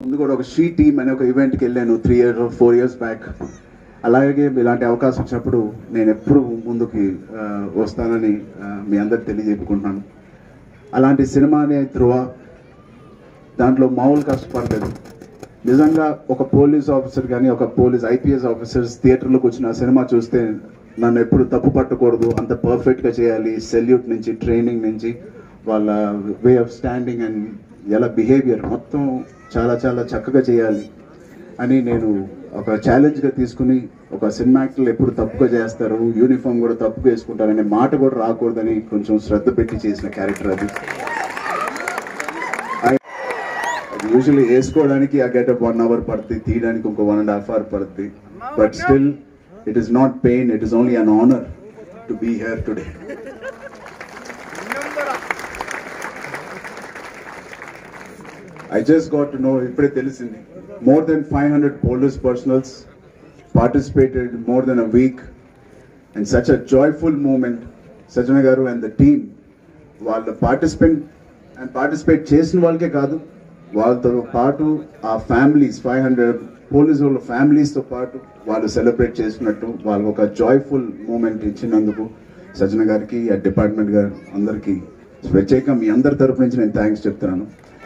ముందు కూడా ఒక షీ టీమ్ అనే ఒక ఈవెంట్కి వెళ్ళాను three years four years back అలాగే ఇలాంటి అవకాశం వచ్చినప్పుడు నేను ఎప్పుడు ముందుకి ఆ, వస్తానని ఆ, మీ అందరికి తెలియజెప్పుకుంటున్నాను అలాంటి సినిమానే ధ్రువ దాంట్లో మామూలు కష్టపడలేదు నిజంగా ఒక పోలీస్ ఆఫీసర్ కానీ ఒక పోలీస్ ఐపీఎస్ ఆఫీసర్స్ థియేటర్లోకి వచ్చిన ఆ సినిమా చూస్తే నన్ను ఎప్పుడు తప్పు పట్టకూడదు అంత పర్ఫెక్ట్గా చేయాలి సెల్యూట్ నుంచి ట్రైనింగ్ నుంచి వాళ్ళ వే ఆఫ్ స్టాండింగ్ అండ్ ఎలా బిహేవియర్ మొత్తం చాలా చాలా చక్కగా చేయాలి అని నేను ఒక ఛాలెంజ్గా తీసుకుని ఒక సినిమా యాక్టర్లు ఎప్పుడు తప్పుగా చేస్తారు యూనిఫామ్ కూడా తప్పుగా వేసుకుంటారనే మాట కూడా రాకూడదని కొంచెం శ్రద్ధ పెట్టి చేసిన క్యారెక్టర్ అది యూజువల్లీ వేసుకోవడానికి ఆ గెటప్ వన్ అవర్ పడుతుంది తీయడానికి ఇంకో వన్ అండ్ హాఫ్ అవర్ పడుతుంది but still it is not pain it is only an honour to be here today I just got to know ఇప్పుడే తెలిసింది more than five hundred police personnels participated more than a week and such a joyful moment Sajjana గారు and the team వాళ్ళ participant and participate చేసిన వాళ్ళకే కాదు వాళ్ళతో పాటు ఆ ఫ్యామిలీస్ ఫైవ్ హండ్రెడ్ పోలీస్ వాళ్ళ ఫ్యామిలీస్తో పాటు వాళ్ళు సెలబ్రేట్ చేసినట్టు వాళ్ళకి ఒక జాయ్ఫుల్ మూమెంట్ ఇచ్చినందుకు సజ్జన గారికి ఆ డిపార్ట్మెంట్ గారు అందరికీ ప్రత్యేకంగా మీ అందరి తరపు నుంచి నేను థ్యాంక్స్ చెప్తున్నాను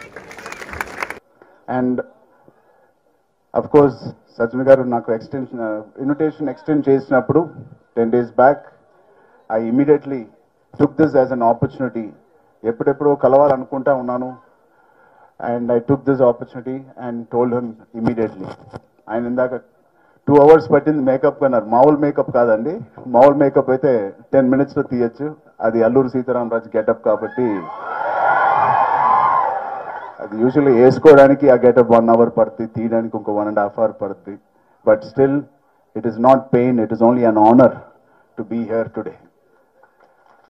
అండ్ అఫ్ కోర్స్ సజ్జన గారు నాకు ఎక్స్టెన్షన్ ఇన్విటేషన్ ఎక్స్టెండ్ చేసినప్పుడు ten days back I immediately took this as an opportunity ఎప్పుడెప్పుడో కలవాలనుకుంటా ఉన్నాను and I took this opportunity and told him immediately ఆయన ఇందాక టూ అవర్స్ పట్టింది మేకప్ అన్నారు మామూలు మేకప్ కాదండి మామూలు మేకప్ అయితే టెన్ మినిట్స్లో తీయచ్చు అది అల్లూరు సీతారామరాజు గెటప్ కాబట్టి అది యూజువల్లీ వేసుకోవడానికి ఆ గెటప్ వన్ అవర్ పడుతుంది తీయడానికి ఇంకో వన్ అండ్ హాఫ్ అవర్ పడుతుంది but still it is not pain it is only an honour to be here today